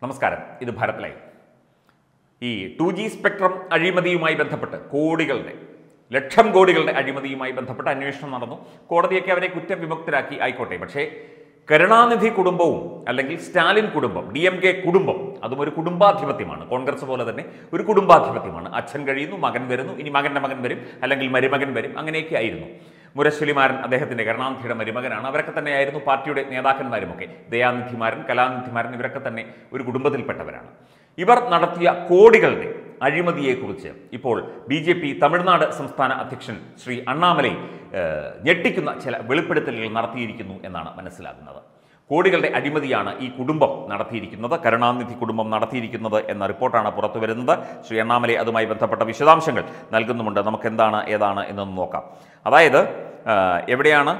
നമസ്കാരം ഇത് ഭാരത് ലൈവ് ഈ ടു ജി സ്പെക്ട്രം അഴിമതിയുമായി ബന്ധപ്പെട്ട് കോടികളുടെ ലക്ഷം കോടികളുടെ അഴിമതിയുമായി ബന്ധപ്പെട്ട് അന്വേഷണം നടന്നു കോടതിയൊക്കെ അവരെ കുറ്റവിമുക്തരാക്കി ആയിക്കോട്ടെ പക്ഷേ കരുണാനിധി കുടുംബവും അല്ലെങ്കിൽ സ്റ്റാലിൻ കുടുംബം ഡി എം കെ കുടുംബം അതും ഒരു കുടുംബാധിപത്യമാണ് കോൺഗ്രസ് പോലെ തന്നെ ഒരു കുടുംബാധിപത്യമാണ് അച്ഛൻ കഴിയുന്നു മകൻ വരുന്നു ഇനി മകൻ്റെ മകൻ വരും അല്ലെങ്കിൽ മരുമകൻ വരും അങ്ങനെയൊക്കെ ആയിരുന്നു മുരശ്ശലിമാരൻ അദ്ദേഹത്തിന്റെ കരുണാനിധിയുടെ മരുമകനാണ് അവരൊക്കെ തന്നെയായിരുന്നു പാർട്ടിയുടെ നേതാക്കന്മാരുമൊക്കെ ദയാനിധിമാരൻ കലാനിധിമാരൻ ഇവരൊക്കെ തന്നെ ഒരു കുടുംബത്തിൽപ്പെട്ടവരാണ് ഇവർ നടത്തിയ കോടികളുടെ അഴിമതിയെക്കുറിച്ച് ഇപ്പോൾ ബി ജെ പി തമിഴ്നാട് സംസ്ഥാന അധ്യക്ഷൻ ശ്രീ അണ്ണാമലൈ ഏഹ്, ഞെട്ടിക്കുന്ന ചില വെളിപ്പെടുത്തലുകൾ നടത്തിയിരിക്കുന്നു എന്നാണ് മനസ്സിലാകുന്നത് കോടികളുടെ അഴിമതിയാണ് ഈ കുടുംബം നടത്തിയിരിക്കുന്നത് കരുണാനിധി കുടുംബം നടത്തിയിരിക്കുന്നത് എന്ന റിപ്പോർട്ടാണ് പുറത്തു വരുന്നത് ശ്രീ അണ്ണാമലൈ അതുമായി ബന്ധപ്പെട്ട വിശദാംശങ്ങൾ നൽകുന്നുമുണ്ട് നമുക്ക് എന്താണ് ഏതാണ് എന്നൊന്ന് നോക്കാം അതായത് ആ, എവിടെയാണ്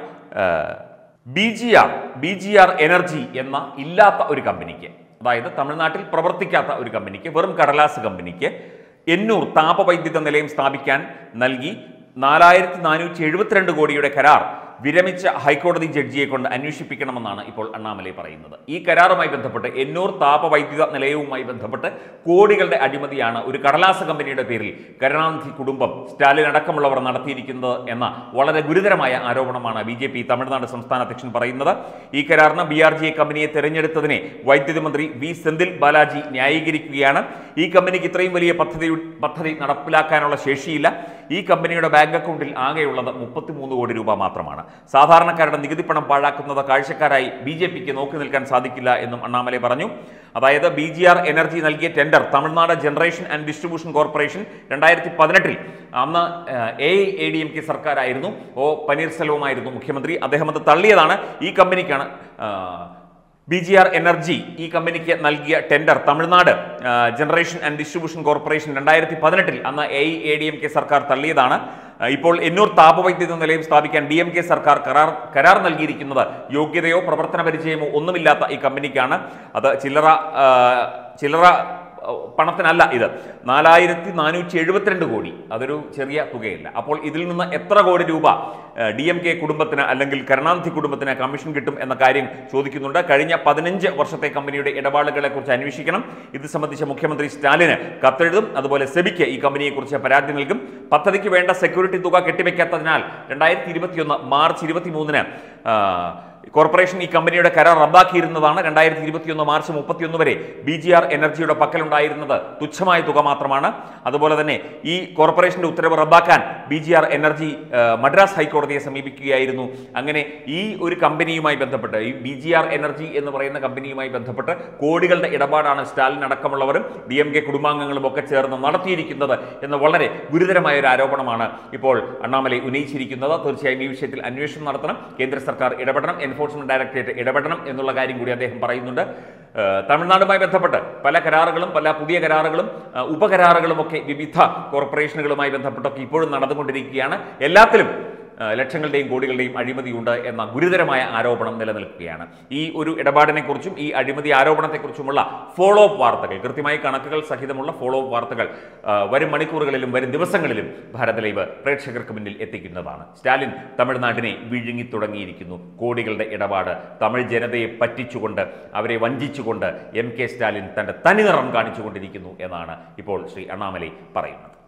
B G R B G R energy എന്ന ഇല്ലാത്ത ഒരു കമ്പനിക്ക് അതായത് തമിഴ്നാട്ടിൽ പ്രവർത്തിക്കാത്ത ഒരു കമ്പനിക്ക് വെറും കടലാസ് കമ്പനിക്ക് എന്നൂർ താപവൈദ്യുത നിലയം സ്ഥാപിക്കാൻ നൽകി നാലായിരത്തി നാനൂറ്റി എഴുപത്തിരണ്ട് കോടിയുടെ കരാർ വിരമിച്ച ഹൈക്കോടതി ജഡ്ജിയെ കൊണ്ട് അന്വേഷിപ്പിക്കണമെന്നാണ് ഇപ്പോൾ അണ്ണാമലൈ പറയുന്നത് ഈ കരാറുമായി ബന്ധപ്പെട്ട് എന്നൂർ താപവൈദ്യുത നിലയവുമായി ബന്ധപ്പെട്ട് കോടികളുടെ അഴിമതിയാണ് ഒരു കടലാസ കമ്പനിയുടെ പേരിൽ കരുണാനിധി കുടുംബം സ്റ്റാലിൻ അടക്കമുള്ളവർ നടത്തിയിരിക്കുന്നത് എന്ന വളരെ ഗുരുതരമായ ആരോപണമാണ് ബി ജെ പി തമിഴ്നാട് സംസ്ഥാന അധ്യക്ഷൻ പറയുന്നത് ഈ കരാറിന് ബി ആർ ജി എ കമ്പനിയെ തെരഞ്ഞെടുത്തതിനെ വൈദ്യുതി മന്ത്രി വി സെന്തിൽ ബാലാജി ന്യായീകരിക്കുകയാണ് ഈ കമ്പനിക്ക് ഇത്രയും വലിയ പദ്ധതി പദ്ധതി നടപ്പിലാക്കാനുള്ള ശേഷിയില്ല ഈ കമ്പനിയുടെ ബാങ്ക് അക്കൗണ്ടിൽ ആകെയുള്ളത് മുപ്പത്തിമൂന്ന് കോടി രൂപ മാത്രമാണ് സാധാരണക്കാരുടെ നികുതി പണം പാഴാക്കുന്നത് കാഴ്ചക്കാരായി ബി ജെ പിക്ക് നോക്കി നിൽക്കാൻ സാധിക്കില്ല എന്നും അണ്ണാമലൈ പറഞ്ഞു അതായത് ബി ജി ആർ എനർജി നൽകിയ tender Tamil Nadu generation and distribution corporation രണ്ടായിരത്തി പതിനെട്ടിൽ അന്ന് A A D M K സർക്കാരായിരുന്നു ഒ പനീർസെൽവമായിരുന്നു മുഖ്യമന്ത്രി അദ്ദേഹം അത് തള്ളിയതാണ് ഈ കമ്പനിക്കാണ് ആ, ബി ജി ആർ എനർജി ഈ കമ്പനിക്ക് നൽകിയ ടെൻഡർ തമിഴ്നാട് ആ, ജനറേഷൻ ആൻഡ് ഡിസ്ട്രിബ്യൂഷൻ കോർപ്പറേഷൻ രണ്ടായിരത്തി പതിനെട്ടിൽ അന്ന് A A D M K സർക്കാർ തള്ളിയതാണ് ആ, ഇപ്പോൾ എന്നൂർ താപവൈദ്യുത നിലയം സ്ഥാപിക്കാൻ ഡി എം കെ സർക്കാർ കരാർ കരാർ നൽകിയിരിക്കുന്നത് യോഗ്യതയോ പ്രവർത്തന പരിചയമോ ഒന്നുമില്ലാത്ത ഈ കമ്പനിക്കാണ് അത് ചില്ലറ ആ, ചില്ലറ ആ, പണത്തിനല്ല ഇത് നാലായിരത്തി നാനൂറ്റി എഴുപത്തിരണ്ട് കോടി അതൊരു ചെറിയ തുകയല്ല അപ്പോൾ ഇതിൽ നിന്ന് എത്ര കോടി രൂപ ഡി എം കെ കുടുംബത്തിന് അല്ലെങ്കിൽ കരുണാനിധി കുടുംബത്തിന് കമ്മീഷൻ കിട്ടും എന്ന കാര്യം ചോദിക്കുന്നുണ്ട് കഴിഞ്ഞ പതിനഞ്ച് വർഷത്തെ കമ്പനിയുടെ ഇടപാടുകളെ കുറിച്ച് അന്വേഷിക്കണം ഇത് സംബന്ധിച്ച് മുഖ്യമന്ത്രി സ്റ്റാലിന് കത്തെഴുതും അതുപോലെ സെബിക്ക് ഈ കമ്പനിയെക്കുറിച്ച് പരാതി നൽകും പദ്ധതിക്ക് വേണ്ട സെക്യൂരിറ്റി തുക കെട്ടിവെക്കാത്തതിനാൽ രണ്ടായിരത്തി ഇരുപത്തിയൊന്ന് മാർച്ച് ഇരുപത്തിമൂന്നിന് കോർപ്പറേഷൻ ഈ കമ്പനിയുടെ കരാർ റദ്ദാക്കിയിരുന്നതാണ് രണ്ടായിരത്തി ഇരുപത്തിയൊന്ന് മാർച്ച് മുപ്പത്തിയൊന്ന് വരെ ബി ജി ആർ എനർജിയുടെ പക്കലുണ്ടായിരുന്നത് തുച്ഛമായ തുക മാത്രമാണ് അതുപോലെ തന്നെ ഈ കോർപ്പറേഷന്റെ ഉത്തരവ് റദ്ദാക്കാൻ ബി ജി ആർ എനർജി ആ, മദ്രാസ് ഹൈക്കോടതിയെ സമീപിക്കുകയായിരുന്നു അങ്ങനെ ഈ ഒരു കമ്പനിയുമായി ബന്ധപ്പെട്ട് ഈ ബി ജി ആർ എനർജി എന്ന് പറയുന്ന കമ്പനിയുമായി ബന്ധപ്പെട്ട് കോടികളുടെ ഇടപാടാണ് സ്റ്റാലിൻ അടക്കമുള്ളവരും ഡി എം കെ കുടുംബാംഗങ്ങളും ഒക്കെ ചേർന്ന് നടത്തിയിരിക്കുന്നത് എന്ന വളരെ ഗുരുതരമായ ഒരു ആരോപണമാണ് ഇപ്പോൾ അണ്ണാമലൈ ഉന്നയിച്ചിരിക്കുന്നത് തീർച്ചയായും ഈ വിഷയത്തിൽ അന്വേഷണം നടത്തണം കേന്ദ്ര സർക്കാർ ഇടപെടണം എൻഫോഴ്സ്മെന്റ് ഡയറക്ടറേറ്റ് ഇടപെടണം എന്നുള്ള കാര്യം കൂടി അദ്ദേഹം പറയുന്നുണ്ട് ഏഹ് തമിഴ്നാടുമായി ബന്ധപ്പെട്ട് പല കരാറുകളും പല പുതിയ കരാറുകളും ഏഹ് ഉപകരാറുകളും ഒക്കെ വിവിധ കോർപ്പറേഷനുകളുമായി ബന്ധപ്പെട്ടൊക്കെ ഇപ്പോഴും നടന്നുകൊണ്ടിരിക്കുകയാണ് എല്ലാത്തിലും ഏഹ് ലക്ഷങ്ങളുടെയും കോടികളുടെയും അഴിമതിയുണ്ട് എന്ന ഗുരുതരമായ ആരോപണം നിലനിൽക്കുകയാണ് ഈ ഒരു ഇടപാടിനെക്കുറിച്ചും ഈ അഴിമതി ആരോപണത്തെക്കുറിച്ചുമുള്ള ഫോളോ അപ്പ് വാർത്തകൾ കൃത്യമായി കണക്കുകൾ സഹിതമുള്ള ഫോളോ അപ്പ് വാർത്തകൾ ഏഹ് വരും മണിക്കൂറുകളിലും വരും ദിവസങ്ങളിലും ഭാരത് ലൈവ് പ്രേക്ഷകർക്ക് മുന്നിൽ എത്തിക്കുന്നതാണ് സ്റ്റാലിൻ തമിഴ്നാട്ടിനെ വിഴുങ്ങി തുടങ്ങിയിരിക്കുന്നു കോടികളുടെ ഇടപാട് തമിഴ് ജനതയെ പറ്റിച്ചുകൊണ്ട് അവരെ വഞ്ചിച്ചുകൊണ്ട് എം കെ സ്റ്റാലിൻ തന്റെ തനിനിറം കാണിച്ചുകൊണ്ടിരിക്കുന്നു എന്നാണ് ഇപ്പോൾ ശ്രീ അണ്ണാമലൈ പറയുന്നത്